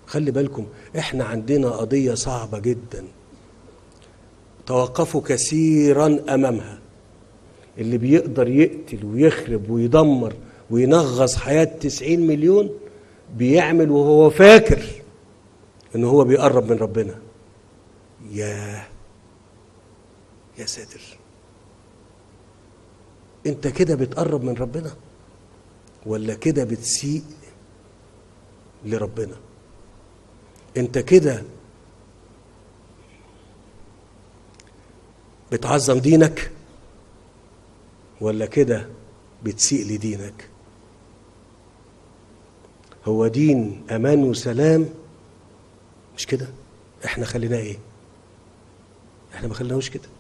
خلي بالكم احنا عندنا قضية صعبة جدا توقفوا كثيرا امامها اللي بيقدر يقتل ويخرب ويدمر وينغص حياة 90 مليون بيعمل وهو فاكر ان هو بيقرب من ربنا ياه يا ساتر انت كده بتقرب من ربنا ولا كده بتسيء لربنا انت كده بتعظم دينك ولا كده بتسيء لدينك هو دين امان وسلام مش كده احنا خليناه ايه احنا ما خليناهوش كده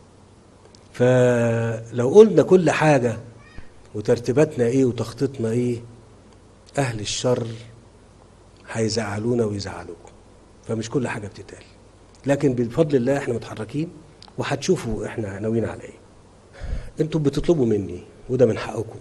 فلو قلنا كل حاجة وترتيباتنا ايه وتخطيطنا ايه اهل الشر هيزعلونا ويزعلوكم فمش كل حاجة بتتقال لكن بفضل الله احنا متحركين وهتشوفوا احنا ناويين على ايه انتوا بتطلبوا مني وده من حقكم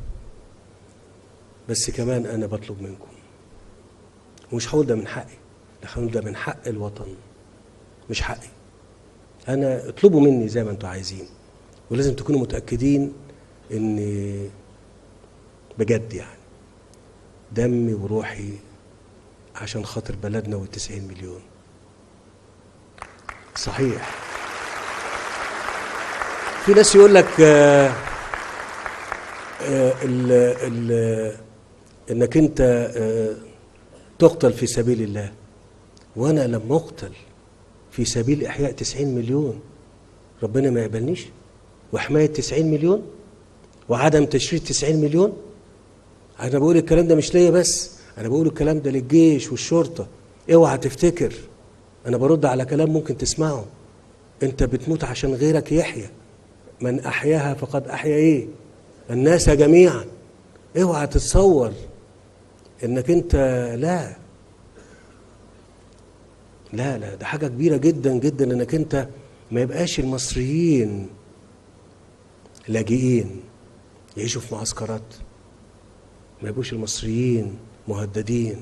بس كمان انا بطلب منكم ومش هقول ده من حقي ده هقول ده من حق الوطن مش حقي انا اطلبوا مني زي ما انتوا عايزين ولازم تكونوا متاكدين ان بجد يعني دمي وروحي عشان خاطر بلدنا والتسعين مليون صحيح في ناس يقول لك آه آه ال ال انك انت آه تقتل في سبيل الله وانا لما اقتل في سبيل احياء 90 مليون ربنا ما يقبلنيش وحمايه 90 مليون وعدم تشريد 90 مليون انا بقول الكلام ده مش ليا بس انا بقول الكلام ده للجيش والشرطه اوعى تفتكر انا برد على كلام ممكن تسمعه انت بتموت عشان غيرك يحيى من احياها فقد احيا ايه الناس جميعا اوعى تتصور انك انت لا لا لا ده حاجه كبيره جدا جدا انك انت ما يبقاش المصريين لاجئين يعيشوا في معسكرات ما يبقوش المصريين مهددين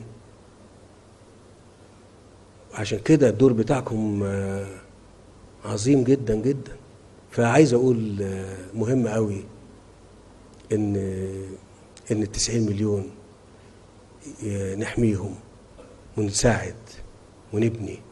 عشان كده الدور بتاعكم عظيم جدا جدا فعايز اقول مهم قوي ان ان التسعين مليون نحميهم ونساعد ونبني